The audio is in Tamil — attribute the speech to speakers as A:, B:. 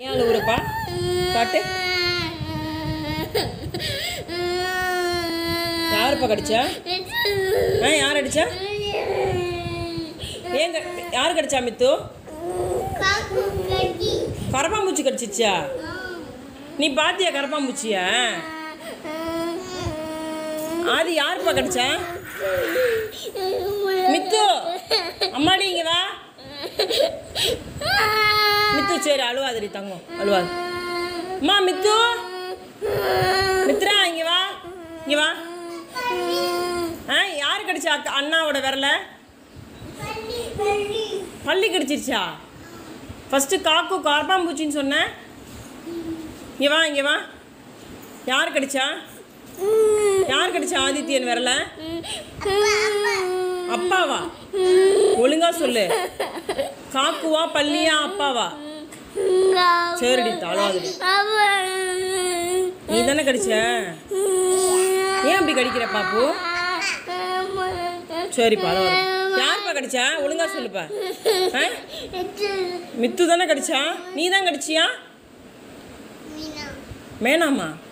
A: ஏன் அழுகுறப்பா காட்டு யாருப்பா கடிச்சா ஆ யார் அடிச்சா ஏன் க- யார் கடிச்சா மித்து கரப்பாம்பூச்சி கடிச்சிச்சா நீ பாத்தியா கரப்பாம்பூச்சியா ஆதி யாருப்பா கடிச்சா மித்து அம்மாடி இங்க வா மித்து சரி அழுவாதடி தங்கம் அழுவாது அம்மா மித்து மித்ரா இங்க வா இங்க வா ஆ யார் கடிச்சா அக்கா அண்ணாவோட விரல பள்ளி கடிச்சிருச்சா ஃபஸ்ட்டு காக்கு கார்பாம்பூச்சின்னு சொன்னேன் இங்கே வா இங்கே வா யார் கடிச்சா யார் கடிச்சா ஆதித்யன் விரல அப்பாவா ஒழுங்கா சொல்லு காக்குவா பள்ளியா அப்பாவா சரிடி தலாதுடி நீ தானே கடிச்ச ஏன் அப்படி கடிக்கிற பாப்பு சரி பரவாயில்ல யாருப்பா கடிச்சா ஒழுங்கா சொல்லுப்பா ஆ? மித்து தானே கடிச்சா நீ தான் கடிச்சியா மேனாமா